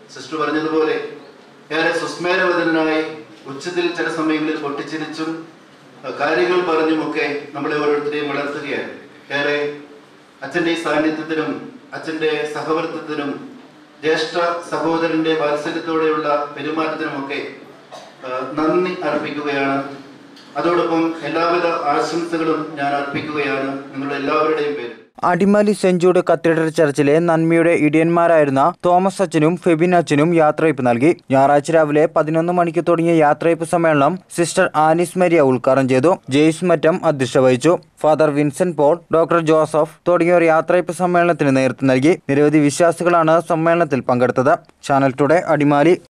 sister പറഞ്ഞതുപോലെ ഏറെ സുസ്മേരവദനായി ഉച്ചത്തിൽ ചില സമയങ്ങളിൽ പൊട്ടിച്ചിരിച്ചും അഹ് കാര്യങ്ങൾ പറഞ്ഞുമൊക്കെ നമ്മളെ ഓരോരുത്തരെയും വളർത്തുകയാണ് ഏറെ അച്ഛൻ്റെ ഈ സാന്നിധ്യത്തിനും അച്ഛൻ്റെ സഹവർത്തത്തിനും ജ്യേഷ്ഠ സഹോദരന്റെ വാത്സല്യത്തോടെയുള്ള പെരുമാറ്റത്തിനുമൊക്കെ അഹ് നന്ദി അർപ്പിക്കുകയാണ് അതോടൊപ്പം എല്ലാവിധ ആശംസകളും ഞാൻ അർപ്പിക്കുകയാണ് നിങ്ങളുടെ എല്ലാവരുടെയും പേരിൽ അടിമാലി സെന്റ് ജൂഡ് കത്തീഡ്രൽ ചർച്ചിലെ നന്മയുടെ ഇടിയന്മാരായിരുന്ന തോമസ് അച്ഛനും ഫെബിൻ അച്ഛനും യാത്രയപ്പ് നൽകി ഞായറാഴ്ച രാവിലെ പതിനൊന്ന് മണിക്ക് തുടങ്ങിയ യാത്രയപ്പ് സമ്മേളനം സിസ്റ്റർ ആനിസ് മരിയ ഉദ്ഘാടനം ചെയ്തു ജെയ്സ് മറ്റം അധ്യക്ഷത വഹിച്ചു father Vincent Paul doctor Joseph തുടങ്ങിയവർ യാത്രയപ്പ് സമ്മേളനത്തിന് നേതൃത്വം നൽകി നിരവധി വിശ്വാസികളാണ് സമ്മേളനത്തിൽ പങ്കെടുത്തത് ചാനൽ ടുഡേ അടിമാലി